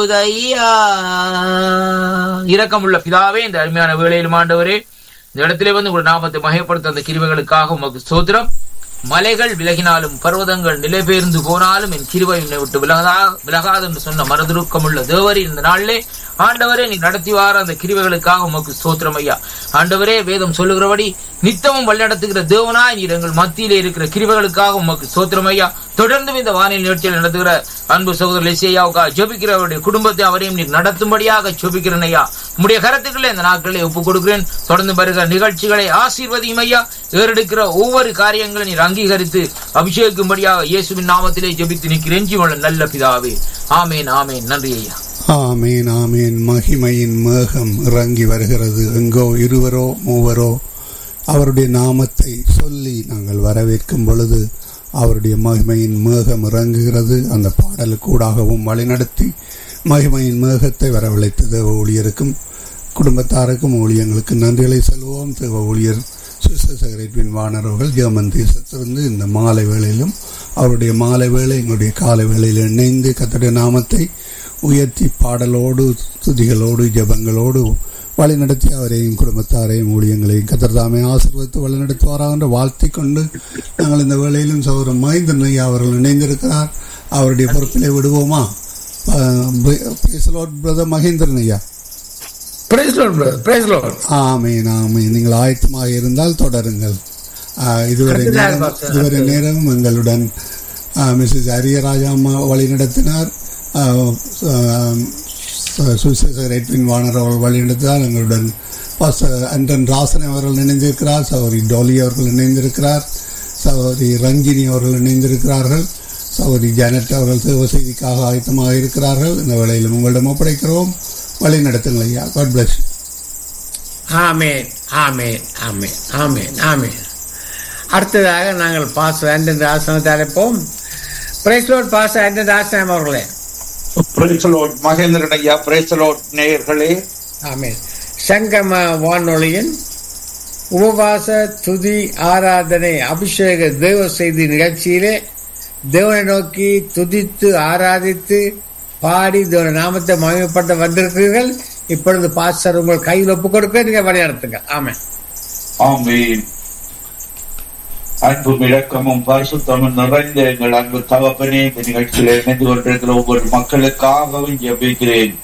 போதையா இரக்கமுள்ள பிதாவே இந்த அருமையான வேளையிலும் ஆண்டவரே இந்த இடத்திலே வந்து உங்கள் நாமத்தை மகைப்படுத்த அந்த கிருபைகளுக்காக உமக்கு சோத்திரம் மலைகள் விலகினாலும் பர்வதங்கள் நிலை பெயர்ந்து போனாலும் என் கிருபை என்னை விட்டு விலகதா விலகாது என்று சொன்ன மனதுருக்கமுள்ள தேவரி இந்த நாளிலே ஆண்டவரே நீ நடத்தி வார அந்த கிருபைகளுக்காக உமக்கு சோத்திரம் ஐயா ஆண்டவரே வேதம் சொல்லுகிறபடி நித்தமும் வழிநடத்துகிற தேவனாய் நீர் எங்கள் மத்தியிலே இருக்கிற கிருபைகளுக்காக உமக்கு சோத்திரம் ஐயா தொடர்ந்து இந்த வானிலை நிகழ்ச்சியில் நடத்துகிற அன்பு சகோதரர் லேசியாவுக்கா ஜெபிக்கிறவருடைய குடும்பத்தை அவரையும் நீர் நடத்தும்படியாக ஜெபிக்கிறேன் ஐயா உம்முடைய கருத்துக்களை இந்த நாட்களை ஒப்புக் கொடுக்கிறேன் தொடர்ந்து வருகிற நிகழ்ச்சிகளை ஆசீர்வதியும் ஐயா ஏறெடுக்கிற ஒவ்வொரு காரியங்களை நீர் அங்கீகரித்து அபிஷேகிக்கும்படியாக இயேசுவின் நாமத்திலே ஜெபித்து நிற்கிறேன் ஜீவனுள்ள நல்ல பிதாவே ஆமேன் ஆமேன் நன்றி ஐயா ஆமேன் ஆமேன் மகிமையின் மேகம் இறங்கி வருகிறது எங்கோ இருவரோ மூவரோ அவருடைய நாமத்தை சொல்லி நாங்கள் வரவேற்கும் பொழுது அவருடைய மகிமையின் மேகம் இறங்குகிறது அந்த பாடலுக்கூடாகவும் வழிநடத்தி மகிமையின் மேகத்தை வரவழைத்த தேவ ஊழியருக்கும் குடும்பத்தாருக்கும் ஊழியங்களுக்கு நன்றிகளை செல்வோம் தேவ ஊழியர் சுசேகரின் வானரவர்கள் ஜெர்மன் தேசத்திலிருந்து இந்த மாலை வேளையிலும் அவருடைய மாலை வேளை எங்களுடைய காலை வேளையில் இணைந்து கத்தடைய நாமத்தை உயர்த்தி பாடலோடு துதிகளோடு ஜபங்களோடு வழிநடத்தி அவரையும் குடும்பத்தாரையும் ஊழியங்களையும் கத்தர்தாமே ஆசீர்வதித்து வழிநடத்துவாராக என்று வாழ்த்தி கொண்டு நாங்கள் இந்த வேளையிலும் சௌரம் மஹிந்தன் ஐயா அவர்கள் இணைந்திருக்கிறார் அவருடைய பொறுப்பிலே விடுவோமா பிரதர் மகேந்திரன் ஐயா praise Lord brother praise Lord amen amen நீங்கள் ஆயத்தமாக இருந்தால் தொடருங்கள் ஆ, இதுவரை நேரம் இதுவரை நேரம் எங்களுடன் மிஸ்ஸஸ் அரியராஜா அம்மா வழிநடத்தினார் சுசேசர் எட்வின் வாணர் அவர்கள் வழிநடத்தினார் எங்களுடன் பாஸ்டர் அண்டன் ராசன் அவர்கள் இணைந்திருக்கிறார் சகோதரி டோலி அவர்கள் இணைந்திருக்கிறார் சகோதரி ரஞ்சினி அவர்கள் இணைந்திருக்கிறார்கள் சகோதரி ஜானட் அவர்கள் சேவை செய்திக்காக ஆயத்தமாக இருக்கிறார்கள் இந்த வேளையிலும் உங்களிடம் ஒப்படைக்கிறோம் வழி நடத்துங்கள் ஐயா காட் பிளஸ் ஆமேன் ஆமேன் ஆமேன் ஆமேன் ஆமேன் அடுத்ததாக நாங்கள் பாஸ் ஆண்டன் ஆசனத்தை அழைப்போம் பிரைஸ் லார்ட் பாஸ் ஆண்டன் ஆசனம் அவர்களே பிரைசலோட் மகேந்திரன் ஐயா பிரைசலோட் நேயர்களே ஆமேன் சங்கம வானொலியின் உபவாச துதி ஆராதனை அபிஷேக தேவ செய்தி நிகழ்ச்சியிலே தேவனை நோக்கி துதித்து ஆராதித்து பாடி தேவன நாமத்தை மகிமைப்பட்டு வந்திருக்கிறீர்கள் இப்பொழுது பாஸ்டர் உங்கள் கையில் ஒப்புக் கொடுக்க நீங்க வழிநடத்துங்க ஆமென் ஆமீன் அன்பும் இரக்கமும் பரிசுத்தமும் நிறைந்த எங்கள் அன்பு தகப்பனே இந்த நிகழ்ச்சியில் இணைந்து கொண்டிருக்கிற ஒவ்வொரு மக்களுக்காகவும் ஜெபிக்கிறேன்